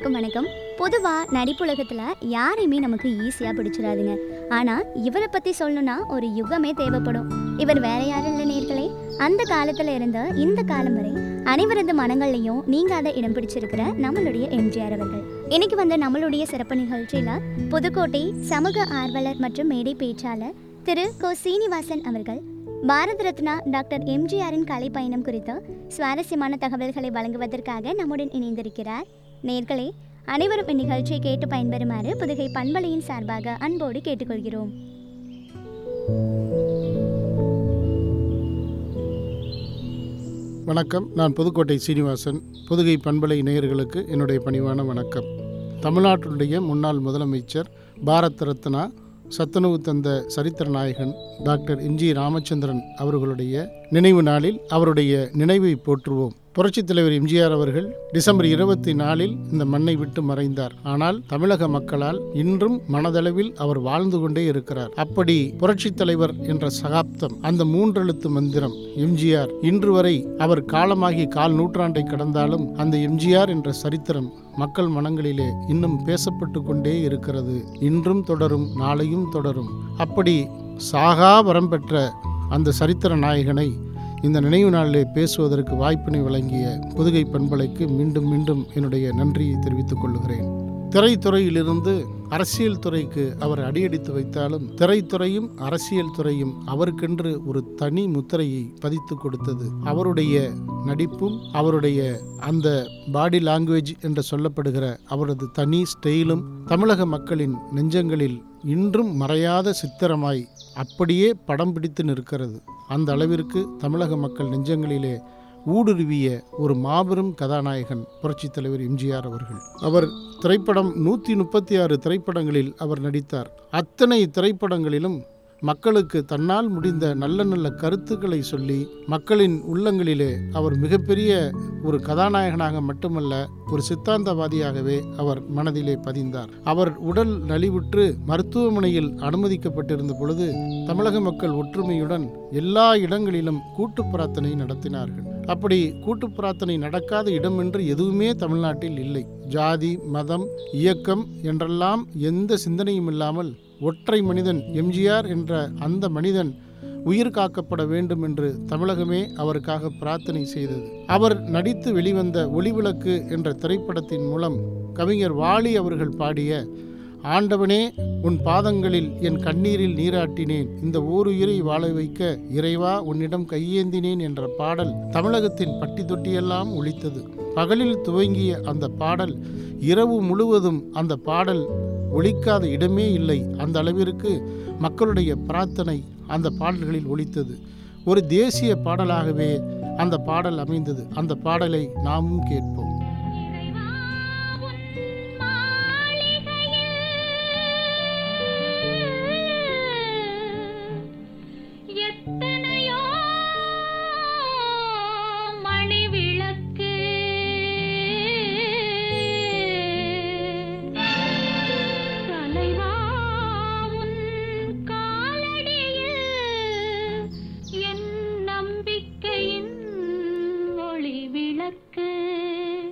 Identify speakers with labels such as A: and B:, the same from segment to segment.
A: அனைவருக்கும் வணக்கம் பொதுவாக நடிப்புலகத்தில் யாரையுமே நமக்கு ஈஸியாக பிடிச்சிடாதுங்க ஆனால் இவரை பற்றி சொல்லணும்னா ஒரு யுகமே தேவைப்படும் இவர் வேற யாரும் இல்லை நேர்களே அந்த காலத்தில் இருந்த இந்த காலம் வரை அனைவரது மனங்கள்லையும் நீங்காத இடம் பிடிச்சிருக்கிற நம்மளுடைய எம்ஜிஆர் அவர்கள் இன்னைக்கு வந்த நம்மளுடைய சிறப்பு நிகழ்ச்சியில் புதுக்கோட்டை சமூக ஆர்வலர் மற்றும் மேடை பேச்சாளர் திரு கோ சீனிவாசன் அவர்கள் பாரத ரத்னா டாக்டர் எம்ஜிஆரின் கலை பயணம் குறித்த சுவாரஸ்யமான தகவல்களை வழங்குவதற்காக நம்முடன் இணைந்திருக்கிறார் நேர்களே அனைவரும் இந்நிகழ்ச்சியை கேட்டு பயன்பெறுமாறு புதுகை பண்பலையின் சார்பாக அன்போடு கேட்டுக்கொள்கிறோம்
B: வணக்கம் நான் புதுக்கோட்டை சீனிவாசன் புதுகை பண்பலை நேயர்களுக்கு என்னுடைய பணிவான வணக்கம் தமிழ்நாட்டினுடைய முன்னாள் முதலமைச்சர் பாரத் ரத்னா சத்துணவு தந்த சரித்திர நாயகன் டாக்டர் எம்ஜி ராமச்சந்திரன் அவர்களுடைய நினைவு நாளில் அவருடைய நினைவை போற்றுவோம் புரட்சித் தலைவர் எம்ஜிஆர் அவர்கள் டிசம்பர் இருபத்தி நாலில் இந்த மண்ணை விட்டு மறைந்தார் ஆனால் தமிழக மக்களால் இன்றும் மனதளவில் அவர் வாழ்ந்து கொண்டே இருக்கிறார் அப்படி புரட்சித் தலைவர் என்ற சகாப்தம் அந்த மூன்றெழுத்து மந்திரம் எம்ஜிஆர் இன்று வரை அவர் காலமாகி கால் நூற்றாண்டை கடந்தாலும் அந்த எம்ஜிஆர் என்ற சரித்திரம் மக்கள் மனங்களிலே இன்னும் பேசப்பட்டு கொண்டே இருக்கிறது இன்றும் தொடரும் நாளையும் தொடரும் அப்படி சாகா வரம் பெற்ற அந்த சரித்திர நாயகனை இந்த நினைவு நாளிலே பேசுவதற்கு வாய்ப்பினை வழங்கிய புதுகை பண்பலைக்கு மீண்டும் மீண்டும் என்னுடைய நன்றியை தெரிவித்துக் கொள்கிறேன் திரைத்துறையிலிருந்து அரசியல் துறைக்கு அவர் அடியெடுத்து வைத்தாலும் திரைத்துறையும் அரசியல் துறையும் அவருக்கென்று ஒரு தனி முத்திரையை பதித்து கொடுத்தது அவருடைய நடிப்பும் அவருடைய அந்த பாடி லாங்குவேஜ் என்று சொல்லப்படுகிற அவரது தனி ஸ்டைலும் தமிழக மக்களின் நெஞ்சங்களில் இன்றும் மறையாத சித்திரமாய் அப்படியே படம் பிடித்து நிற்கிறது அந்த அளவிற்கு தமிழக மக்கள் நெஞ்சங்களிலே ஊடுருவிய ஒரு மாபெரும் கதாநாயகன் புரட்சித் தலைவர் எம்ஜிஆர் அவர்கள் அவர் திரைப்படம் நூற்றி முப்பத்தி ஆறு திரைப்படங்களில் அவர் நடித்தார் அத்தனை திரைப்படங்களிலும் மக்களுக்கு தன்னால் முடிந்த நல்ல நல்ல கருத்துக்களை சொல்லி மக்களின் உள்ளங்களிலே அவர் மிகப்பெரிய ஒரு கதாநாயகனாக மட்டுமல்ல ஒரு சித்தாந்தவாதியாகவே அவர் மனதிலே பதிந்தார் அவர் உடல் நலிவுற்று மருத்துவமனையில் அனுமதிக்கப்பட்டிருந்த பொழுது தமிழக மக்கள் ஒற்றுமையுடன் எல்லா இடங்களிலும் கூட்டு பிரார்த்தனை நடத்தினார்கள் அப்படி கூட்டு பிரார்த்தனை நடக்காத இடம் என்று எதுவுமே தமிழ்நாட்டில் இல்லை ஜாதி மதம் இயக்கம் என்றெல்லாம் எந்த சிந்தனையும் இல்லாமல் ஒற்றை மனிதன் எம்ஜிஆர் என்ற அந்த மனிதன் உயிர் காக்கப்பட வேண்டும் என்று தமிழகமே அவருக்காக பிரார்த்தனை செய்தது அவர் நடித்து வெளிவந்த ஒளிவிளக்கு என்ற திரைப்படத்தின் மூலம் கவிஞர் வாலி அவர்கள் பாடிய ஆண்டவனே உன் பாதங்களில் என் கண்ணீரில் நீராட்டினேன் இந்த ஓருயிரை வாழ வைக்க இறைவா உன்னிடம் கையேந்தினேன் என்ற பாடல் தமிழகத்தின் பட்டி தொட்டியெல்லாம் ஒலித்தது பகலில் துவங்கிய அந்த பாடல் இரவு முழுவதும் அந்த பாடல் ஒலிக்காத இடமே இல்லை அந்த அளவிற்கு மக்களுடைய பிரார்த்தனை அந்த பாடல்களில் ஒலித்தது ஒரு தேசிய பாடலாகவே அந்த பாடல் அமைந்தது அந்த பாடலை நாமும் கேட்போம்
C: எத்தனையோ மணிவிளக்கு தலைவா உன் காலடியில் என் நம்பிக்கையின் ஒளி விளக்கு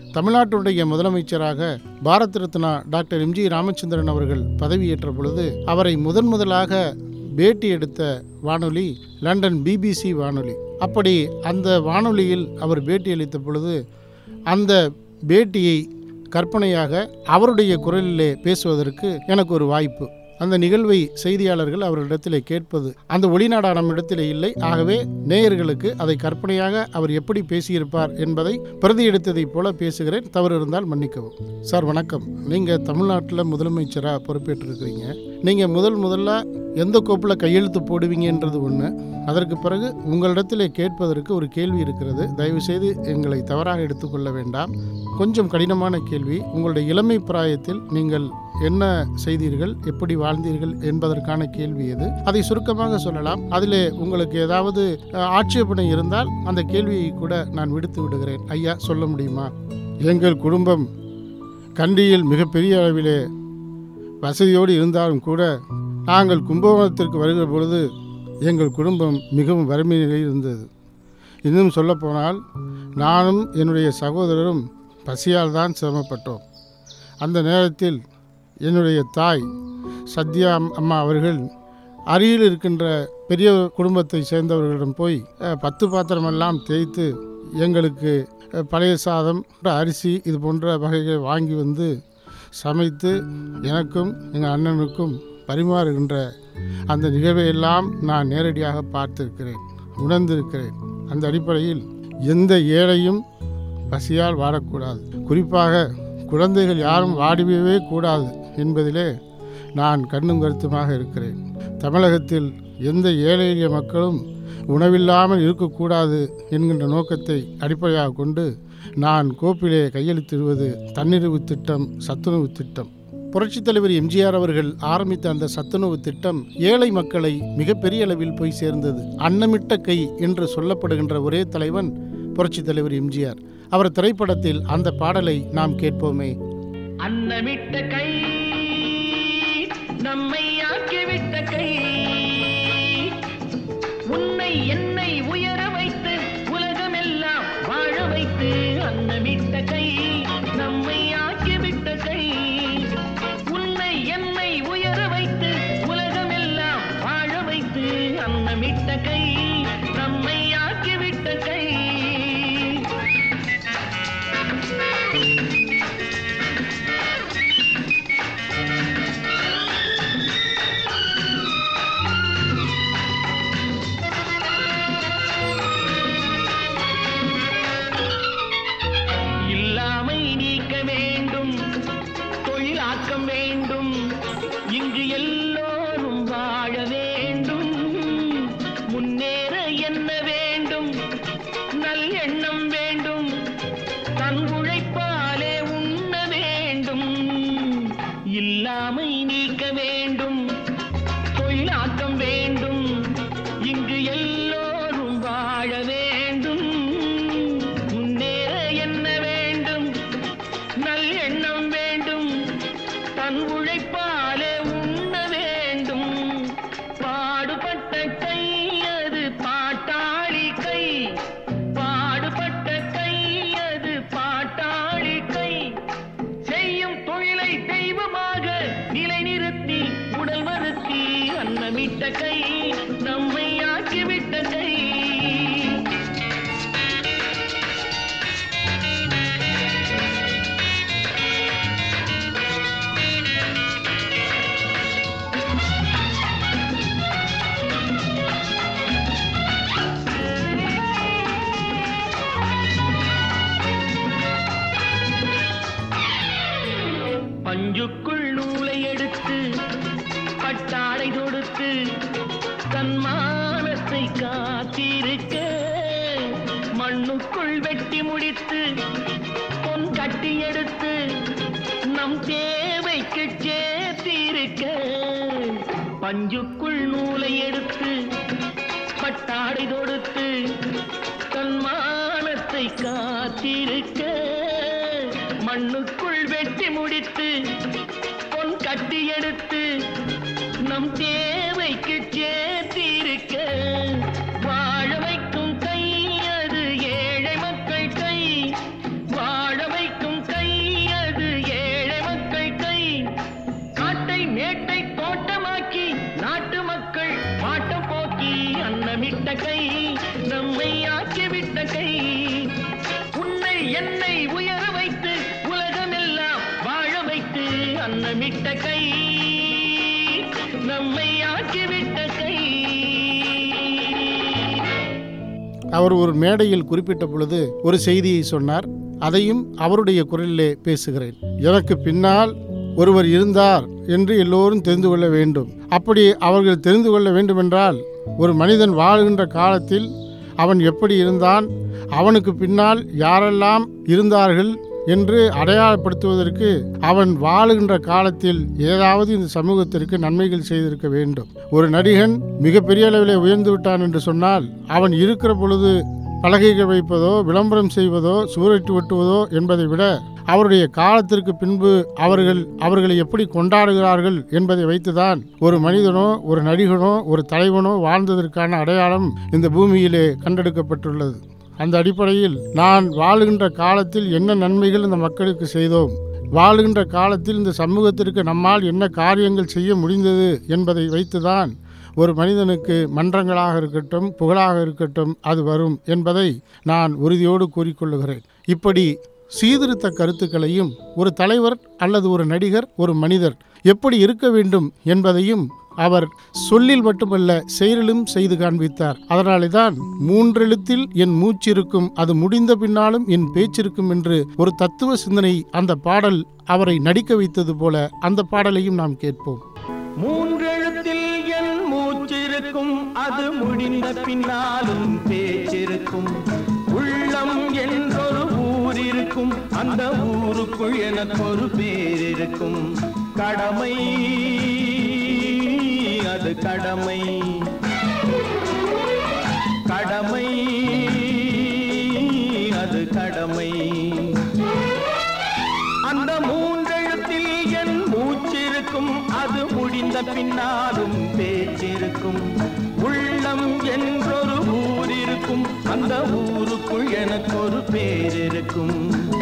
B: தமிழ்நாட்டுடைய முதலமைச்சராக பாரத் ரத்னா டாக்டர் எம்ஜி ராமச்சந்திரன் அவர்கள் பதவியேற்ற பொழுது அவரை முதன் முதலாக பேட்டி எடுத்த வானொலி லண்டன் பிபிசி வானொலி அப்படி அந்த வானொலியில் அவர் பேட்டியளித்த பொழுது அந்த பேட்டியை கற்பனையாக அவருடைய குரலிலே பேசுவதற்கு எனக்கு ஒரு வாய்ப்பு அந்த நிகழ்வை செய்தியாளர்கள் அவரிடத்திலே கேட்பது அந்த ஒளிநாடா நம்மிடத்திலே இல்லை ஆகவே நேயர்களுக்கு அதை கற்பனையாக அவர் எப்படி பேசியிருப்பார் என்பதை பிரதி எடுத்ததைப் போல பேசுகிறேன் தவறு இருந்தால் மன்னிக்கவும் சார் வணக்கம் நீங்கள் தமிழ்நாட்டில் முதலமைச்சராக பொறுப்பேற்றிருக்கிறீங்க நீங்கள் முதல் முதல்ல எந்த கோப்பில் கையெழுத்து போடுவீங்கன்றது ஒன்று அதற்கு பிறகு உங்களிடத்திலே கேட்பதற்கு ஒரு கேள்வி இருக்கிறது தயவுசெய்து எங்களை தவறாக எடுத்துக்கொள்ள வேண்டாம் கொஞ்சம் கடினமான கேள்வி உங்களுடைய இளமை பிராயத்தில் நீங்கள் என்ன செய்தீர்கள் எப்படி வாழ்ந்தீர்கள் என்பதற்கான கேள்வி இது அதை சுருக்கமாக சொல்லலாம் அதிலே உங்களுக்கு ஏதாவது அஹ், ஆட்சேபனை இருந்தால் அந்த கேள்வியை கூட நான் விடுத்து விடுகிறேன் ஐயா சொல்ல முடியுமா எங்கள் குடும்பம் கண்டியில் மிகப்பெரிய அளவிலே வசதியோடு இருந்தாலும் கூட நாங்கள் கும்பகோணத்திற்கு வருகிற பொழுது எங்கள் குடும்பம் மிகவும் வறுமை நிலையில் இருந்தது இன்னும் சொல்லப்போனால் நானும் என்னுடைய சகோதரரும் பசியால் தான் சிரமப்பட்டோம் அந்த நேரத்தில் என்னுடைய தாய் சத்யா அம்- அம்மா அவர்கள் அருகில் இருக்கின்ற பெரிய குடும்பத்தை சேர்ந்தவர்களிடம் போய் அஹ், பத்து பாத்திரமெல்லாம் தேய்த்து எங்களுக்கு அஹ், பழைய சாதம் அரிசி இது போன்ற வகைகளை வாங்கி வந்து சமைத்து எனக்கும் எங்கள் அண்ணனுக்கும் பரிமாறுகின்ற அந்த நிகழ்வையெல்லாம் நான் நேரடியாக பார்த்திருக்கிறேன் உணர்ந்திருக்கிறேன் அந்த அடிப்படையில் எந்த ஏழையும் பசியால் வாடக்கூடாது குறிப்பாக குழந்தைகள் யாரும் வாடிவே கூடாது என்பதிலே நான் கண்ணும் கருத்துமாக இருக்கிறேன் தமிழகத்தில் எந்த ஏழை எளிய மக்களும் உணவில்லாமல் இருக்கக்கூடாது என்கின்ற நோக்கத்தை அடிப்படையாக கொண்டு நான் கோப்பிலே கையெழுத்திடுவது தன்னிறைவு திட்டம் சத்துணவு திட்டம் புரட்சித் தலைவர் எம்ஜிஆர் அவர்கள் ஆரம்பித்த அந்த சத்துணவு திட்டம் ஏழை மக்களை மிகப்பெரிய அளவில் போய் சேர்ந்தது அன்னமிட்ட கை என்று சொல்லப்படுகின்ற ஒரே தலைவன் புரட்சித் தலைவர் எம்ஜிஆர் அவர் திரைப்படத்தில் அந்த பாடலை நாம் கேட்போமே
D: அன்னமிட்ட கை நம்மை ஆக்கிவிட்ட கை உன்னை என்னை உயர வைத்து உலகமெல்லாம் வாழ வைத்து அன்னமிட்ட கை நம்மை ஆக்கிவிட்ட கை உன்னை என்னை உயர வைத்து உலகமெல்லாம் வாழ வைத்து அன்னமிட்ட கை நம்மை ஆக்கிவிட்ட கை இல்லாமை நீக்க வேண்டும் தொழிலாக்கம் வேண்டும் இங்கு எல்லோரும் வாழ வேண்டும் முன்னேற என்ன வேண்டும் நல் எண்ணம் வேண்டும் தன் உழைப்பாலே உண்ண வேண்டும் இல்லாமை நீக்க வேண்டும் தொழிலாக்கம் வேண்டும் இங்கு எல்லோரும் வாழ வேண்டும் முன்னேற என்ன வேண்டும் நல் எண்ணம் வேண்டும் தன் உழைப்பாலே உண்ண வேண்டும் பாடுபட்ட கை அது பாட்டாளி கை பாடுபட்ட கை அது பாட்டாளி கை செய்யும் தொழிலை தெய்வமாக நிலைநிறுத்தி உடல் வருத்தி அன்னமிட்ட கை நம்மை ஆக்கிவிட்ட கை பஞ்சுக்குள் நூலை எடுத்து பட்டாடை தொடுத்து தன் மானத்தை காத்திருக்க மண்ணுக்குள் வெட்டி முடித்து பொன் கட்டி எடுத்து நம் தேவைக்கு சேர்த்திருக்க பஞ்சுக்குள் நூலை எடுத்து பட்டாடை தொடுத்து தன் மானத்தை காத்திருக்க மண்ணுக்குள் வெட்டி முடித்து பொன் கட்டி எடுத்து நம் தேவைக்கு சேர்த்திருக்க வாழ வைக்கும் கை அது ஏழை மக்கள் கை வாழ வைக்கும் வண்ணமிட்ட கை நம்மை ஆக்கிவிட்ட கை
B: அவர் ஒரு மேடையில் குறிப்பிட்ட பொழுது ஒரு செய்தியை சொன்னார் அதையும் அவருடைய குரலிலே பேசுகிறேன் எனக்கு பின்னால் ஒருவர் இருந்தார் என்று எல்லோரும் தெரிந்து கொள்ள வேண்டும் அப்படி அவர்கள் தெரிந்து கொள்ள வேண்டுமென்றால் ஒரு மனிதன் வாழுகின்ற காலத்தில் அவன் எப்படி இருந்தான் அவனுக்கு பின்னால் யாரெல்லாம் இருந்தார்கள் என்று அடையாளப்படுத்துவதற்கு அவன் வாழுகின்ற காலத்தில் ஏதாவது இந்த சமூகத்திற்கு நன்மைகள் செய்திருக்க வேண்டும் ஒரு நடிகன் மிகப்பெரிய அளவில் உயர்ந்து விட்டான் என்று சொன்னால் அவன் இருக்கிற பொழுது பலகைகள் வைப்பதோ விளம்பரம் செய்வதோ சூரட்டி ஒட்டுவதோ என்பதை விட அவருடைய காலத்திற்கு பின்பு அவர்கள் அவர்களை எப்படி கொண்டாடுகிறார்கள் என்பதை வைத்துதான் ஒரு மனிதனோ ஒரு நடிகனோ ஒரு தலைவனோ வாழ்ந்ததற்கான அடையாளம் இந்த பூமியிலே கண்டெடுக்கப்பட்டுள்ளது அந்த அடிப்படையில் நான் வாழுகின்ற காலத்தில் என்ன நன்மைகள் இந்த மக்களுக்கு செய்தோம் வாழுகின்ற காலத்தில் இந்த சமூகத்திற்கு நம்மால் என்ன காரியங்கள் செய்ய முடிந்தது என்பதை வைத்துதான் ஒரு மனிதனுக்கு மன்றங்களாக இருக்கட்டும் புகழாக இருக்கட்டும் அது வரும் என்பதை நான் உறுதியோடு கூறிக்கொள்ளுகிறேன் இப்படி சீர்திருத்த கருத்துக்களையும் ஒரு தலைவர் அல்லது ஒரு நடிகர் ஒரு மனிதர் எப்படி இருக்க வேண்டும் என்பதையும் அவர் சொல்லில் மட்டுமல்ல செயலிலும் செய்து காண்பித்தார் அதனாலே தான் மூன்றெழுத்தில் என் மூச்சிருக்கும் அது முடிந்த பின்னாலும் என் பேச்சிருக்கும் என்று ஒரு தத்துவ சிந்தனை அந்த பாடல் அவரை நடிக்க வைத்தது போல அந்த பாடலையும் நாம் கேட்போம்
D: மூன்றெழுத்தில் என் மூச்சிருக்கும் அது முடிந்த பின்னாலும் பேச்சிருக்கும் உள்ளம் என்றொரு ஊர் இருக்கும் அந்த ஊருக்குள் எனக்கு ஒரு பேர் இருக்கும் கடமை அது கடமை கடமை அது கடமை அந்த மூன்றெழுத்தில் என் மூச்சிருக்கும் அது முடிந்த பின்னாலும் பேச்சிருக்கும் உள்ளம் என்றொரு ஊர் இருக்கும் அந்த ஊருக்குள் எனக்கு ஒரு பேர் இருக்கும்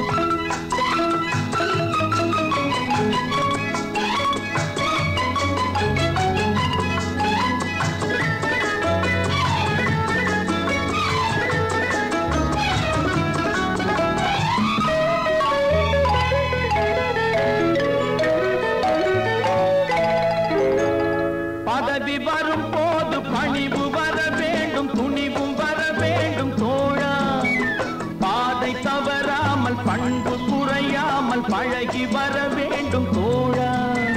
D: பதவி வரும் போது பணிவு வர வேண்டும் துணிவும் வர வேண்டும் தோழா பாதை தவறாமல் பண்பு குறையாமல் பழகி வர வேண்டும் தோழா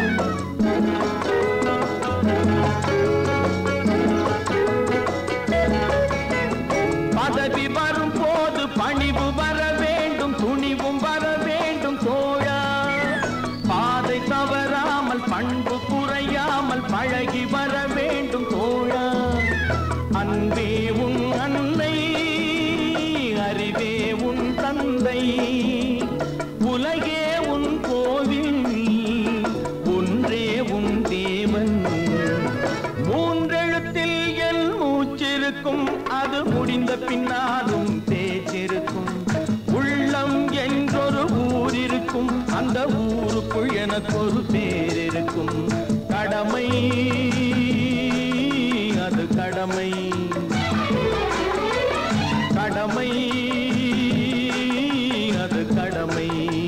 D: பதவி வரும் போது பணிவு வர வேண்டும் துணிவும் வர வேண்டும் தோழா பாதை தவறாமல் பண்பு குறையாமல் பழகி வர வேண்டும் தோழா அன்பே உன் அன்னை அறிவே உன் தந்தை உலகே உன் கோவில் ஒன்றே உன் தேவன் மூன்றெழுத்தில் என் மூச்சிருக்கும் அது முடிந்த பின்னாலும் பேச்சிருக்கும் உள்ளம் என்றொரு ஊர் இருக்கும் அந்த ஊருக்குள் எனக்கு ஒரு பேர் இருக்கும் கடமை அது கடமை கடமை அது கடமை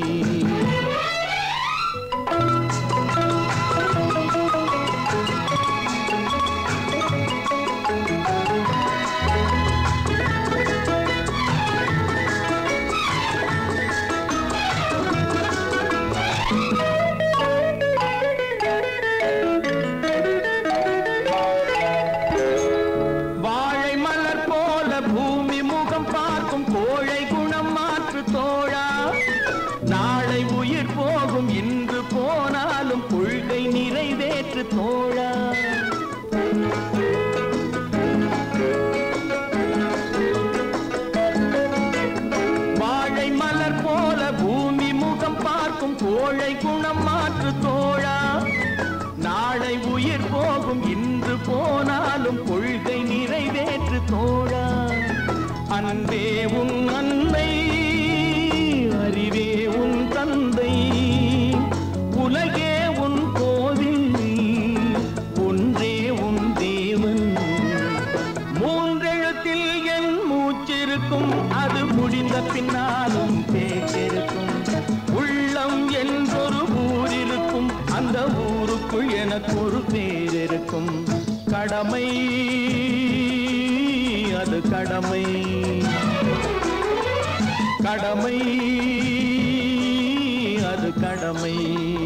D: வாழை மலர் போல பூமி முகம் பார்க்கும் கோழை குணம் மாற்று தோழா நாளை உயிர் போகும் இன்று போனாலும் கொள்கை நிறைவேற்று தோழா வாழை மலர் போல பூமி முகம் பார்க்கும் கோழை குணம் மாற்று தோழா நாளை உயிர் போகும் இன்று போனாலும் கொள்கை நிறைவேற்று தோழா அன்பே உன் அன்னை அறிவே உன் தந்தை உலகே உன் கோவில் ஒன்றே உன் தேவன் மூன்றெழுத்தில் என் மூச்சிருக்கும் அது முடிந்த பின்னாலும் பேச்சிருக்கும் உள்ளம் என்றொரு ஊர் இருக்கும் அந்த எனக்கு ஒரு பேர் இருக்கும் கடமை அது கடமை கடமை அது கடமை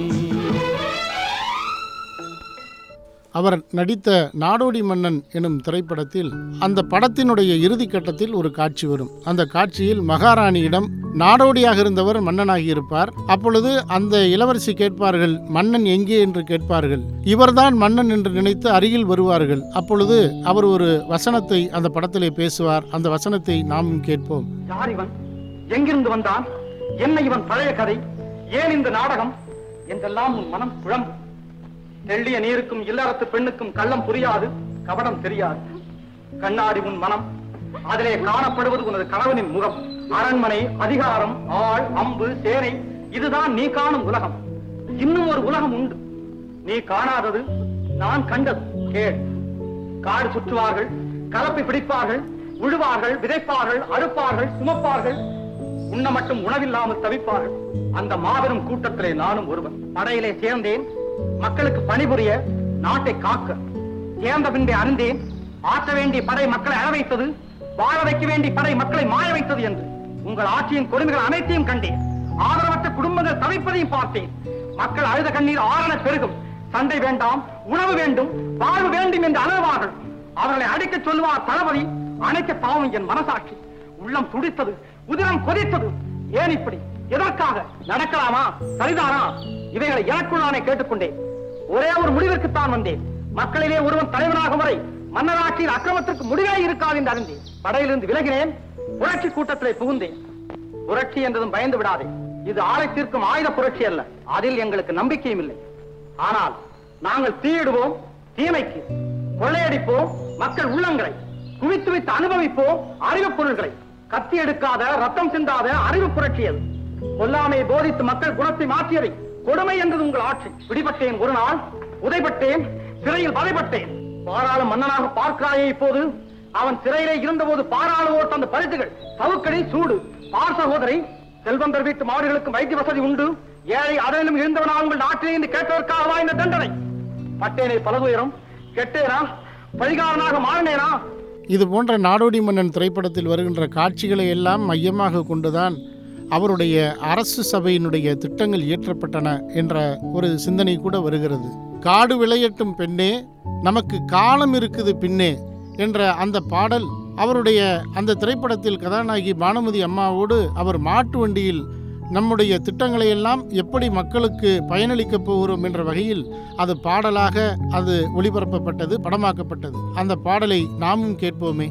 B: அவர் நடித்த நாடோடி மன்னன் எனும் திரைப்படத்தில் அந்த படத்தினுடைய இறுதி கட்டத்தில் ஒரு காட்சி வரும் அந்த காட்சியில் மகாராணியிடம் நாடோடியாக இருந்தவர் மன்னனாகி இருப்பார் அப்பொழுது அந்த இளவரசி கேட்பார்கள் மன்னன் எங்கே என்று கேட்பார்கள் இவர்தான் மன்னன் என்று நினைத்து அருகில் வருவார்கள் அப்பொழுது அவர் ஒரு வசனத்தை அந்த படத்திலே பேசுவார் அந்த வசனத்தை நாமும் கேட்போம்
E: யார் இவன் எங்கிருந்து வந்தான் என்ன இவன் பழைய கதை ஏன் இந்த நாடகம் என்றெல்லாம் உன் மனம் குழம்பும் தெள்ளிய நீருக்கும் இல்லறத்து பெண்ணுக்கும் கள்ளம் புரியாது கபடம் தெரியாது கண்ணாடி உன் மனம் அதிலே காணப்படுவது உனது கணவனின் முகம் அரண்மனை அதிகாரம் ஆள் அம்பு சேனை இதுதான் நீ காணும் உலகம் இன்னும் ஒரு உலகம் உண்டு நீ காணாதது நான் கண்டது கேள் காடு சுற்றுவார்கள் கலப்பை பிடிப்பார்கள் உழுவார்கள் விதைப்பார்கள் அறுப்பார்கள் சுமப்பார்கள் உண்ண மட்டும் உணவில்லாமல் தவிப்பார்கள் அந்த மாபெரும் கூட்டத்திலே நானும் ஒருவன் படையிலே சேர்ந்தேன் மக்களுக்கு பணிபுரிய நாட்டை காக்க சேர்ந்த பின்பே அறிந்தேன் ஆற்ற வேண்டிய படை மக்களை அழ வைத்தது வாழ வைக்க வேண்டிய படை மக்களை மாய வைத்தது என்று உங்கள் ஆட்சியின் கொடுமைகள் அனைத்தையும் கண்டேன் ஆதரவற்ற குடும்பங்கள் தவிப்பதையும் பார்த்தேன் மக்கள் அழுத கண்ணீர் ஆரண பெருகும் சண்டை வேண்டாம் உணவு வேண்டும் வாழ்வு வேண்டும் என்று அழுவார்கள் அவர்களை அடிக்க சொல்லுவார் தளபதி அணைக்க பாவம் என் மனசாட்சி உள்ளம் துடித்தது உதிரம் கொதித்தது ஏன் இப்படி எதற்காக நடக்கலாமா சரிதானா இவைகளை எனக்குள் நானே கேட்டுக்கொண்டேன் ஒரே ஒரு முடிவிற்குத்தான் வந்தேன் மக்களிலே ஒருவன் தலைவனாகும் வரை மன்னராட்சியில் அக்கிரமத்திற்கு முடிவே இருக்காது என்று அறிந்தேன் படையிலிருந்து விலகினேன் புரட்சி கூட்டத்திலே புகுந்தேன் புரட்சி என்றதும் பயந்து விடாதே இது ஆளை தீர்க்கும் ஆயுத புரட்சி அல்ல அதில் எங்களுக்கு நம்பிக்கையும் இல்லை ஆனால் நாங்கள் தீயிடுவோம் தீமைக்கு கொள்ளையடிப்போம் மக்கள் உள்ளங்களை குவித்து வைத்து அனுபவிப்போம் அறிவுப் பொருள்களை கத்தி எடுக்காத ரத்தம் சிந்தாத அறிவு புரட்சி அது கொல்லாமையை போதித்து மக்கள் குணத்தை மாற்றியதை கொடுமை என்றது உங்கள் ஆட்சி பிடிபட்டேன் ஒரு நாள் உதைப்பட்டேன் சிறையில் வதைப்பட்டேன் பாராள மன்னனாக பார்க்கிறாயே இப்போது அவன் சிறையிலே இருந்தபோது பாராளுவோர் தந்த பரிசுகள் சவுக்கடி சூடு பார் சகோதரி செல்வந்தர் வீட்டு மாடுகளுக்கும் வைத்திய வசதி உண்டு ஏழை அதனிலும் இருந்தவனா உங்கள் நாட்டிலே இருந்து கேட்டதற்காகவா இந்த தண்டனை பட்டேனே பலதுயரம் கெட்டேனா பழிகாரனாக மாறினேனா
B: இது போன்ற நாடோடி மன்னன் திரைப்படத்தில் வருகின்ற காட்சிகளை எல்லாம் மையமாக கொண்டுதான் அவருடைய அரசு சபையினுடைய திட்டங்கள் இயற்றப்பட்டன என்ற ஒரு சிந்தனை கூட வருகிறது காடு விளையட்டும் பெண்ணே நமக்கு காலம் இருக்குது பின்னே என்ற அந்த பாடல் அவருடைய அந்த திரைப்படத்தில் கதாநாயகி பானுமதி அம்மாவோடு அவர் மாட்டு வண்டியில் நம்முடைய திட்டங்களை எல்லாம் எப்படி மக்களுக்கு பயனளிக்கப் போகிறோம் என்ற வகையில் அது பாடலாக அது ஒளிபரப்பப்பட்டது படமாக்கப்பட்டது அந்த பாடலை நாமும் கேட்போமே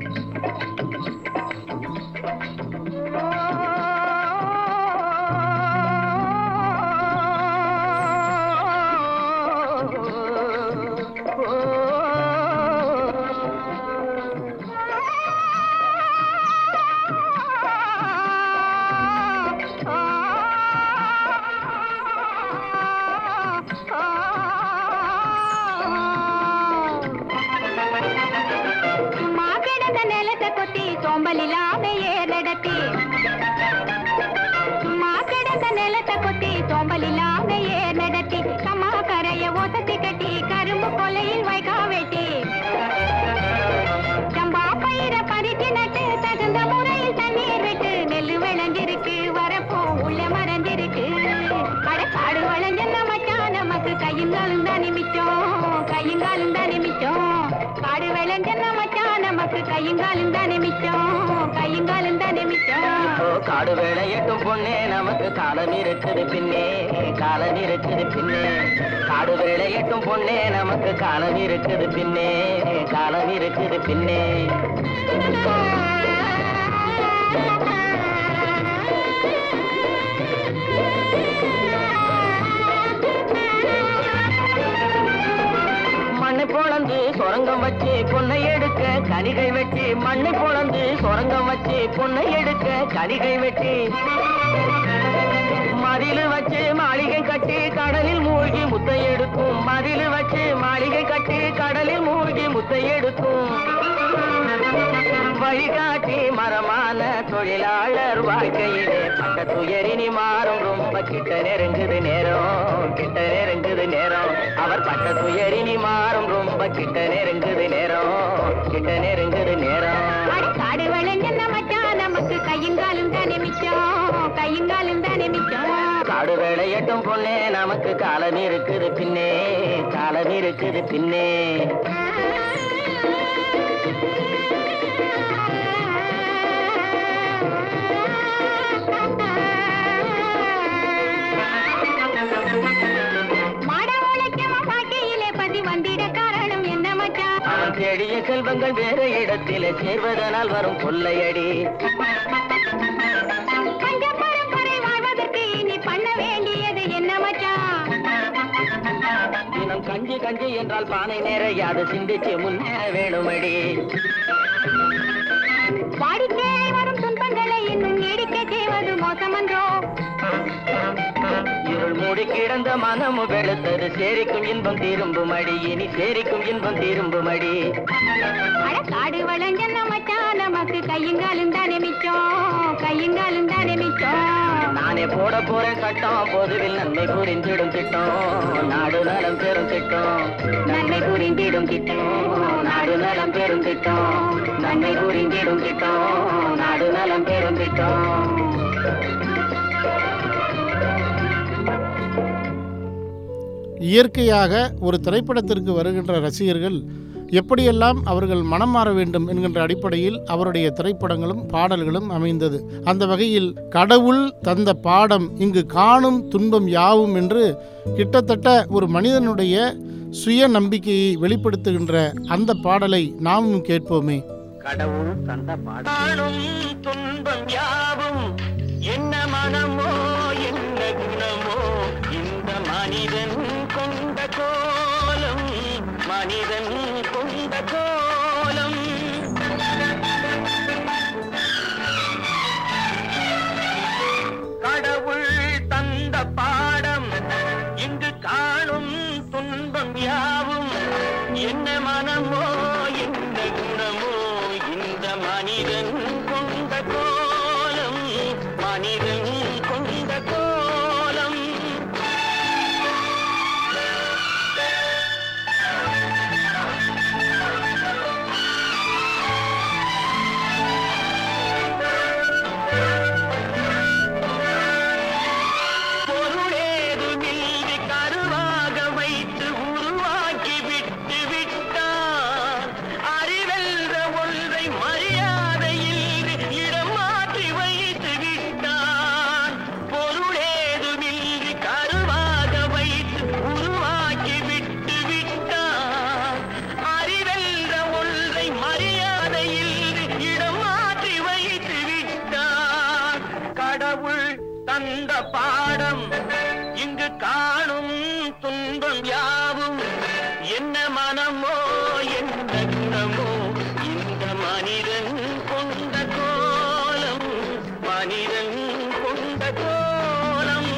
C: சும்மா கிடந்த நிலத்தை கொத்தி சோம்பல் இல்லாம ஏர் நடத்தி சும்மா கிடந்த நிலத்தை கொத்தி சோம்பல் இல்லாம ஏர் நடத்தி கம்மா கரைய ஒசத்தி கட்டி கரும்பு கொலையில் வைக்கா வெட்டி சம்பா பயிர பறிச்சு நட்டு தகுந்த முறையில் தண்ணீர் விட்டு நெல்லு விளைஞ்சிருக்கு வரப்போ உள்ள மறைஞ்சிருக்கு அட காடு வளைஞ்சன மச்சான் நமக்கு கையுங்காலும் தான் நிமிச்சம் கையுங்காலும் தான் நிமிச்சம் காடு விளைஞ்சன மச்சான் நமக்கு கையுங்காலும் தான் நிமிச்சம் கையுங்காலும் தான் நிமிச்சம்
F: இப்போ காடு வேலையட்டும் பொண்ணே நமக்கு காலம் இருக்குது பின்னே காலம் இருக்குது பின்னே காடு வேலையட்டும் பொண்ணே நமக்கு காலம் இருக்குது பின்னே காலம் இருக்குது பின்னே மண்ணை பொழந்து சொரங்கம் வச்சு பொன்னை எடுக்க கனிகை வெட்டி மண்ணை பொழந்து சொரங்கம் வச்சு பொன்னை எடுக்க கனிகை வெட்டி மதிலு வச்சு மாளிகை கட்டி கடலில் மூழ்கி முத்தை எடுக்கும் மதிலு வச்சு மாளிகை கட்டி கடலில் மூழ்கி முத்தை எடுக்கும் வழிகாட்டி மரமான தொழிலாளர் வாழ்க்கையிலே பட்ட துயரினி மாறும் ரொம்ப கிட்ட நெருங்குது நேரம் கிட்ட நெருங்குது நேரம் அவ அவர் பட்ட துயரினி மாறும் ரொம்ப கிட்ட நெருங்குது நேரம் கிட்ட நெருங்குது நேரம்
C: அட காடு வளைஞ்ச மச்சான் நமக்கு கையுங்காலும் தானே மிச்சம் கையுங்காலும் தானே மிச்சம்
F: காடு விளையட்டும் பொண்ணே நமக்கு காலம் இருக்குது பின்னே காலம் இருக்குது பின்னே
C: மாட உழைக்கவ பாட்டியிலே பதி வந்திட காரணம் என்ன மச்சான்
F: அவன் தேடிய செல்வங்கள் வேறு இடத்திலே சேர்வதனால் வரும் கொள்ளையடி
C: பஞ்ச பரம்பரை வாழ்வதற்கு இனி பண்ண வேண்டியது என்ன மச்சான்
F: தினம் கஞ்சி கஞ்சி என்றால் பானை நிறையாது சிந்திச்சு முன்னேற வேணுமடி
C: வாடிக்கை வரும் துன்பங்களை இன்னும் நீடிக்க செய்வது மோசமன்றோ
F: இருள் மூடி கிடந்த மனமு வெளுத்தது சேரிக்கும் இன்பம் திரும்பும் அடி இனி சேரிக்கும் இன்பம் திரும்பும் அடி
C: அட காடு வளைஞ்ச மச்சான் நமக்கு கையுங்காலும் தானே மிச்சம் கையுங்காலும் தானே மிச்சம்
F: நானே போட போறேன் சட்டம் பொதுவில் நன்மை புரிந்திடும் திட்டம் நாடு நலம் பெறும் திட்டம் நன்மை புரிந்திடும் திட்டம் நாடு நலம் பெறும் திட்டம் நன்மை புரிந்திடும் திட்டம் நாடு நலம் பெறும் திட்டம்
B: இயற்கையாக ஒரு திரைப்படத்திற்கு வருகின்ற ரசிகர்கள் எப்படியெல்லாம் அவர்கள் மனம் மாற வேண்டும் என்கின்ற அடிப்படையில் அவருடைய திரைப்படங்களும் பாடல்களும் அமைந்தது அந்த வகையில் கடவுள் தந்த பாடம் இங்கு காணும் துன்பம் யாவும் என்று கிட்டத்தட்ட ஒரு மனிதனுடைய சுய நம்பிக்கையை வெளிப்படுத்துகின்ற அந்த பாடலை நாமும் கேட்போமே
F: கடவுள் தந்த பாடும் துன்பம் யாவும் என்ன மனமோ என்ன குணமோ இந்த மனிதன் கொண்ட கோலம் மனிதன் கொண்ட கோலம் கடவுள் தந்த பாடம் இங்கு காணும் துன்பம் யாவும் என்ன மனமோ என்ன குணமோ இந்த மனிதன் கொண்ட கோலம் மனிதன் கொண்ட கோலம் பொருளேதுமின்றி கருவாக வைத்து உருவாக்கி விட்டு விட்டார் அறிவென்ற ஒன்றை மரியாதையில் இடம் மாற்றி வைத்து விட்டார் பொருளேதுமின்றி கருவாக வைத்து உருவாக்கி விட்டு விட்டார் அறிவென்ற ஒன்றை மரியாதையில் இடம் மாற்றி வைத்து விட்டார் கடவுள் தந்த பாடம் இங்கு காணும் துன்பம் யாவும் என்ன மனமோ என்ன குணமோ இந்த மனிதன் கொண்ட கோலம் மனிதன் கொண்ட கோலம்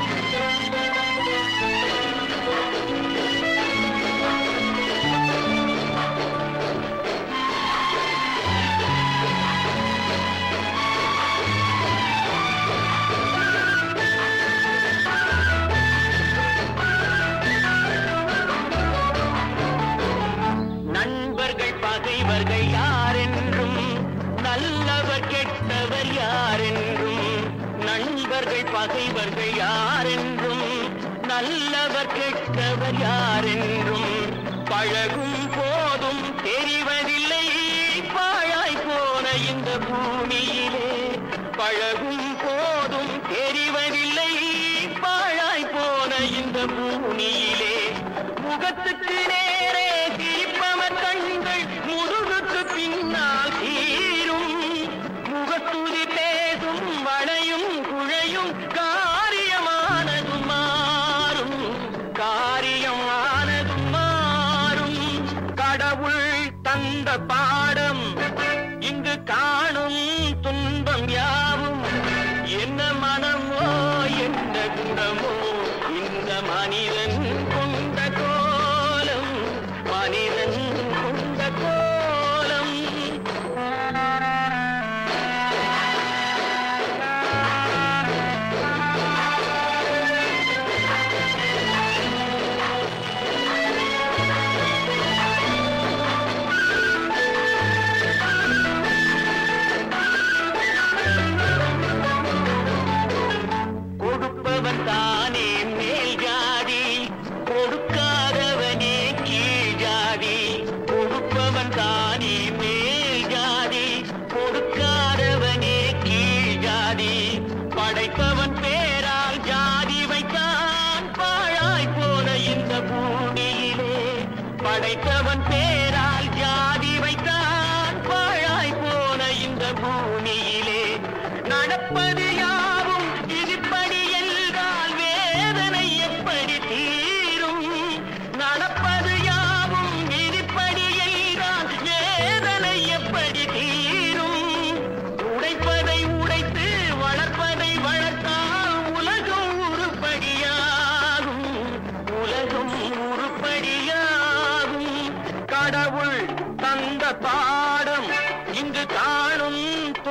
F: நண்பர்கள் பகைவர்கள் யாரென்றும் நல்லவர் கெட்டவர் யாரென்றும் நண்பர்கள் பகைவர்கள் யாரென்றும் நல்லவர் கெட்டவர் யாரென்றும் பழகும் போதும் தெரிவதில்லை பாழாய் போன இந்த பூமியிலே பழகும் போதும் தெரிவதில்லை பாழாய் போன இந்த பூமியிலே முகத்துக்கு நேரே சிரிப்பவர் கண்கள் முதுகுக்கு பின்னால் தீரும் முகத்துதி பேசும் வளையும் குழையும் காரியமானதும் மாறும் காரியமானதும் மாறும் கடவுள் தந்த பாடம் இங்கு காணும் துன்பம் யாவும் என்ன மனமோ என்ன குணமோ இந்த மனிதன் கொண்ட கோலம் மனிதன் கொண்ட கோலம்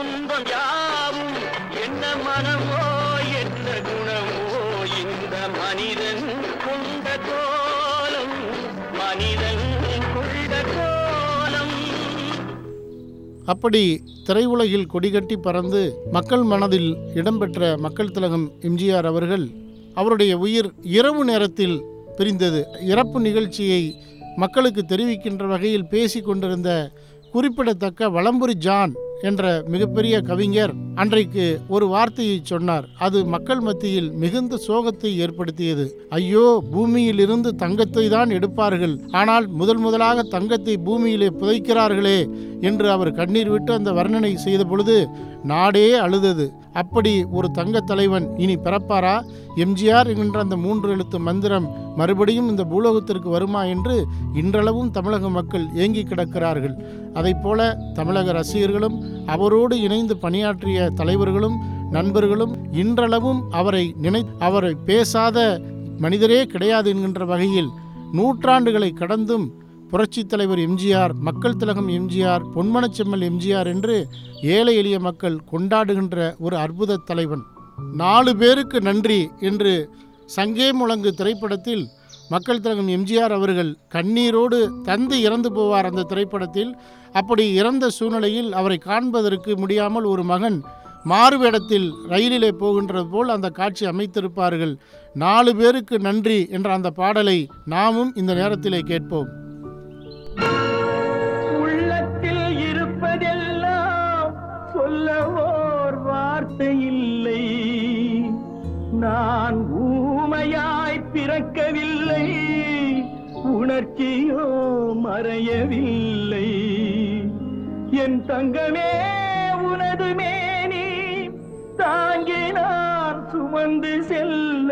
D: துன்பம் யாவும் என்ன மனமோ என்ன குணமோ இந்த மனிதன் கொண்ட கோலம் மனிதன் கொண்ட கோலம்
B: அப்படி திரையுலகில் கொடிகட்டி பறந்து மக்கள் மனதில் இடம்பெற்ற மக்கள் திலகம் எம்ஜிஆர் அவர்கள் அவருடைய உயிர் இரவு நேரத்தில் பிரிந்தது இறப்பு நிகழ்ச்சியை மக்களுக்கு தெரிவிக்கின்ற வகையில் பேசிக் கொண்டிருந்த குறிப்பிடத்தக்க வலம்புரி ஜான் என்ற மிகப்பெரிய கவிஞர் அன்றைக்கு ஒரு வார்த்தையை சொன்னார் அது மக்கள் மத்தியில் மிகுந்த சோகத்தை ஏற்படுத்தியது ஐயோ பூமியில் இருந்து தங்கத்தை தான் எடுப்பார்கள் ஆனால் முதல் முதலாக தங்கத்தை பூமியிலே புதைக்கிறார்களே என்று அவர் கண்ணீர் விட்டு அந்த வர்ணனை செய்த பொழுது நாடே அழுதது அப்படி ஒரு தங்க தலைவன் இனி பிறப்பாரா எம்ஜிஆர் என்கின்ற அந்த மூன்று எழுத்து மந்திரம் மறுபடியும் இந்த பூலோகத்திற்கு வருமா என்று இன்றளவும் தமிழக மக்கள் ஏங்கி கிடக்கிறார்கள் அதைப்போல தமிழக ரசிகர்களும் அவரோடு இணைந்து பணியாற்றிய தலைவர்களும் நண்பர்களும் இன்றளவும் அவரை நினை அவரை பேசாத மனிதரே கிடையாது என்கின்ற வகையில் நூற்றாண்டுகளை கடந்தும் புரட்சித் தலைவர் எம்ஜிஆர் மக்கள் திலகம் எம்ஜிஆர் பொன்மனச்செம்மல் எம்ஜிஆர் என்று ஏழை எளிய மக்கள் கொண்டாடுகின்ற ஒரு அற்புத தலைவன் நாலு பேருக்கு நன்றி என்று சங்கே முழங்கு திரைப்படத்தில் மக்கள் திலகம் எம்ஜிஆர் அவர்கள் கண்ணீரோடு தந்தை இறந்து போவார் அந்த திரைப்படத்தில் அப்படி இறந்த சூழ்நிலையில் அவரை காண்பதற்கு முடியாமல் ஒரு மகன் மாறுவேடத்தில் ரயிலிலே போகின்றது போல் அந்த காட்சி அமைத்திருப்பார்கள் நாலு பேருக்கு நன்றி என்ற அந்த பாடலை நாமும் இந்த நேரத்திலே கேட்போம்
D: உள்ளத்தில் இருப்பதெல்லாம் சொல்லவோர் வார்த்தை இல்லை நான் ஊமையாய் பிறக்கவில்லை உணர்ச்சியோ மறையவில்லை என் தங்கமே உனது மேனி தாங்கி நான் சுமந்து செல்ல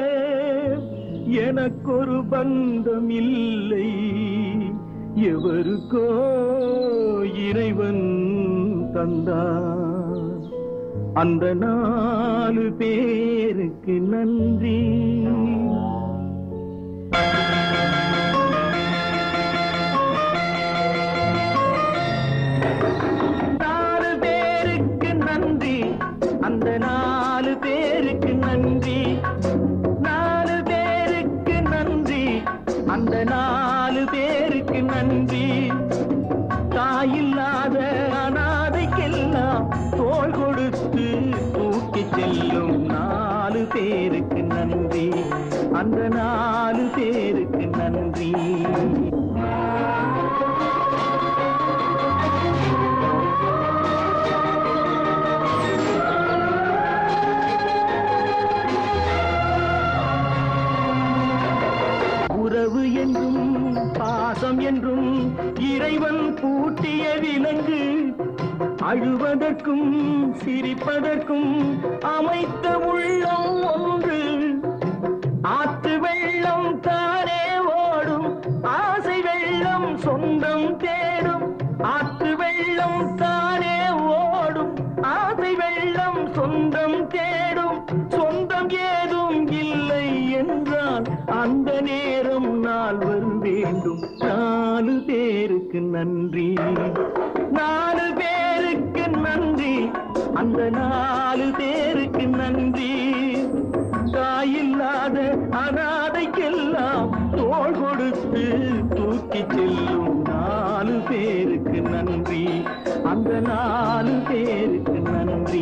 D: எனக்கொரு பந்தம் இல்லை எவருக்கோ இறைவன் தந்தான் அந்த நாலு பேருக்கு நன்றி நாலு பேருக்கு நன்றி அந்த நாலு பேருக்கு நன்றி நாலு பேருக்கு நன்றி அந்த நாலு பேருக்கு நன்றி தாயில்லாத அனாதைக்கெல்லாம் தோள் கொடுத்து தூக்கி செல்லும் நாலு பேருக்கு நன்றி அந்த நாலு பேருக்கு நன்றி உறவு என்றும் பாசம் என்றும் இறைவன் பூட்டிய விலங்கு அழுவதற்கும் சிரிப்பதற்கும் அமைத்த உள்ளம் ஒன்று ஆத்து வெள்ளம் தானே ஓடும் ஆசை வெள்ளம் சொந்தம் தேடும் ஆத்து வெள்ளம் தானே ஓடும் ஆசை வெள்ளம் சொந்தம் தேடும் சொந்தம் ஏதும் இல்லை என்றால் அந்த நேரம் நாள் வரும் வேண்டும் நாலு பேருக்கு நன்றி நாலு பேருக்கு நன்றி அந்த நாலு பேருக்கு நன்றி தாயில்லாத அனாதைக்கெல்லாம் தோள் கொடுத்து தூக்கி செல்லும் நாலு பேருக்கு நன்றி அந்த நாலு பேருக்கு நன்றி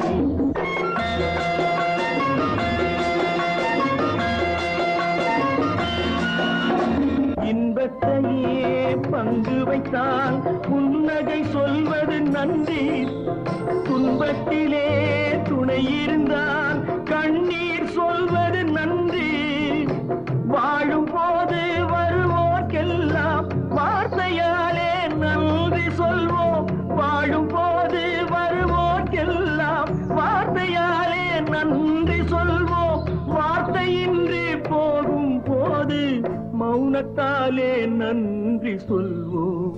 D: இன்பத்தையே பங்கு வைத்தால் புன்னகை சொல்வது நன்றி துன்பத்திலே துணை இருந்தால் கண்ணீர் சொல்வது நன்றி வாழும் போது வருவோர்க்கெல்லாம் வார்த்தையாலே நன்றி சொல்வோம் வாழும் போது வருவோர்க்கெல்லாம் வார்த்தையாலே நன்றி சொல்வோம் வார்த்தையின்றி போகும் போது மௌனத்தாலே நன்றி சொல்வோம்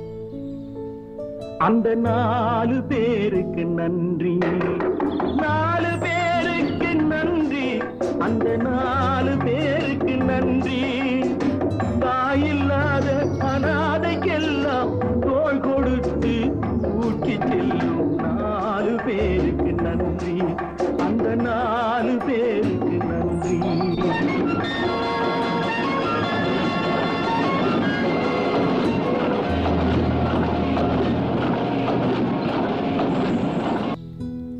D: அந்த நாலு பேருக்கு நன்றி நாலு பேருக்கு நன்றி அந்த நாலு பேருக்கு நன்றி தாயில்லாத அனாதைக்கெல்லாம் தோள் கொடுத்து ஊட்டி செல்லும் நாலு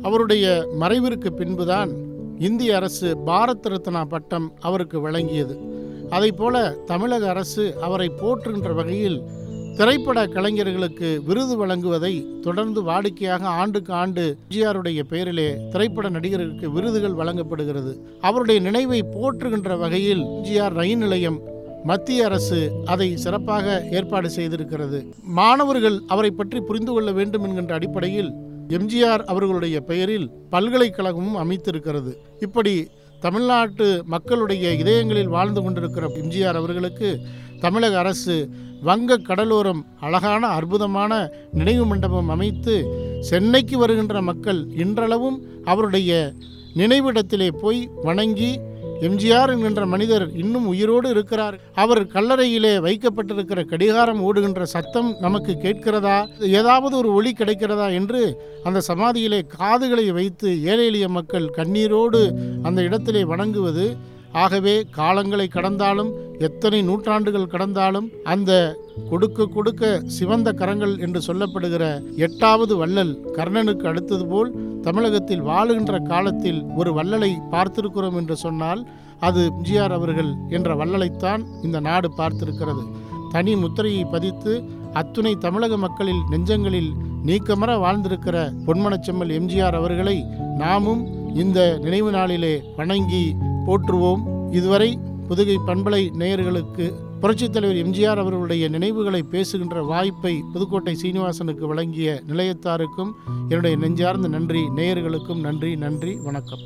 B: அவருடைய மறைவிற்கு பின்புதான் இந்திய அரசு பாரத் ரத்னா பட்டம் அவருக்கு வழங்கியது அதைப்போல தமிழக அரசு அவரை போற்றுகின்ற வகையில் திரைப்பட கலைஞர்களுக்கு விருது வழங்குவதை தொடர்ந்து வாடிக்கையாக ஆண்டுக்கு ஆண்டு எம்ஜிஆருடைய பெயரிலே திரைப்பட நடிகர்களுக்கு விருதுகள் வழங்கப்படுகிறது அவருடைய நினைவை போற்றுகின்ற வகையில் எம்ஜிஆர் ரயில் நிலையம் மத்திய அரசு அதை சிறப்பாக ஏற்பாடு செய்திருக்கிறது மாணவர்கள் அவரை பற்றி புரிந்து கொள்ள வேண்டும் என்கின்ற அடிப்படையில் எம்ஜிஆர் அவர்களுடைய பெயரில் பல்கலைக்கழகமும் அமைத்திருக்கிறது இப்படி தமிழ்நாட்டு மக்களுடைய இதயங்களில் வாழ்ந்து கொண்டிருக்கிற எம்ஜிஆர் அவர்களுக்கு தமிழக அரசு வங்க கடலோரம் அழகான அற்புதமான நினைவு மண்டபம் அமைத்து சென்னைக்கு வருகின்ற மக்கள் இன்றளவும் அவருடைய நினைவிடத்திலே போய் வணங்கி எம்ஜிஆர் என்கின்ற மனிதர் இன்னும் உயிரோடு இருக்கிறார் அவர் கல்லறையிலே வைக்கப்பட்டிருக்கிற கடிகாரம் ஓடுகின்ற சத்தம் நமக்கு கேட்கிறதா ஏதாவது ஒரு ஒளி கிடைக்கிறதா என்று அந்த சமாதியிலே காதுகளை வைத்து ஏழை எளிய மக்கள் கண்ணீரோடு அந்த இடத்திலே வணங்குவது ஆகவே காலங்களை கடந்தாலும் எத்தனை நூற்றாண்டுகள் கடந்தாலும் அந்த கொடுக்க கொடுக்க சிவந்த கரங்கள் என்று சொல்லப்படுகிற எட்டாவது வள்ளல் கர்ணனுக்கு அடுத்தது போல் தமிழகத்தில் வாழுகின்ற காலத்தில் ஒரு வள்ளலை பார்த்திருக்கிறோம் என்று சொன்னால் அது எம்ஜிஆர் அவர்கள் என்ற வள்ளலைத்தான் இந்த நாடு பார்த்திருக்கிறது தனி முத்திரையை பதித்து அத்துணை தமிழக மக்களில் நெஞ்சங்களில் நீக்கமர வாழ்ந்திருக்கிற பொன்மனச்செம்மல் எம்ஜிஆர் அவர்களை நாமும் இந்த நினைவு நாளிலே வணங்கி போற்றுவோம் இதுவரை புதுகை பண்பலை நேயர்களுக்கு புரட்சித் தலைவர் எம்ஜிஆர் அவர்களுடைய நினைவுகளை பேசுகின்ற வாய்ப்பை புதுக்கோட்டை சீனிவாசனுக்கு வழங்கிய நிலையத்தாருக்கும் என்னுடைய நெஞ்சார்ந்த நன்றி நேயர்களுக்கும் நன்றி நன்றி வணக்கம்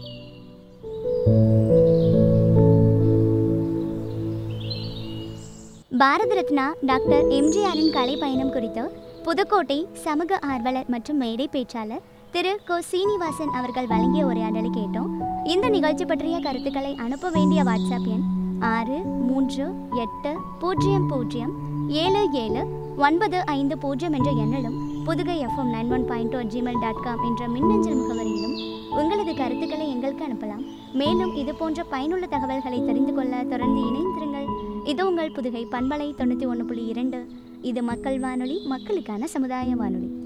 A: பாரத ரத்னா டாக்டர் எம்ஜிஆரின் கலை பயணம் குறித்து புதுக்கோட்டை சமூக ஆர்வலர் மற்றும் மேடை பேச்சாளர் திரு கோ சீனிவாசன் அவர்கள் வழங்கிய உரையாடலை கேட்டோம் இந்த நிகழ்ச்சி பற்றிய கருத்துக்களை அனுப்ப வேண்டிய வாட்ஸ்அப் எண் ஆறு மூன்று எட்டு பூஜ்ஜியம் பூஜ்ஜியம் ஏழு ஏழு ஒன்பது ஐந்து பூஜ்ஜியம் என்ற எண்ணிலும் Pudugai FM nine one point two Gmail dot com என்ற மின்னஞ்சல் முகவரியிலும் உங்களது கருத்துக்களை எங்களுக்கு அனுப்பலாம் மேலும் இது போன்ற பயனுள்ள தகவல்களை தெரிந்து கொள்ள தொடர்ந்து இணைந்திருங்கள் இது உங்கள் புதுகை பண்பலை தொண்ணூற்றி ஒன்று புள்ளி இரண்டு இது மக்கள் வானொலி மக்களுக்கான சமுதாய வானொலி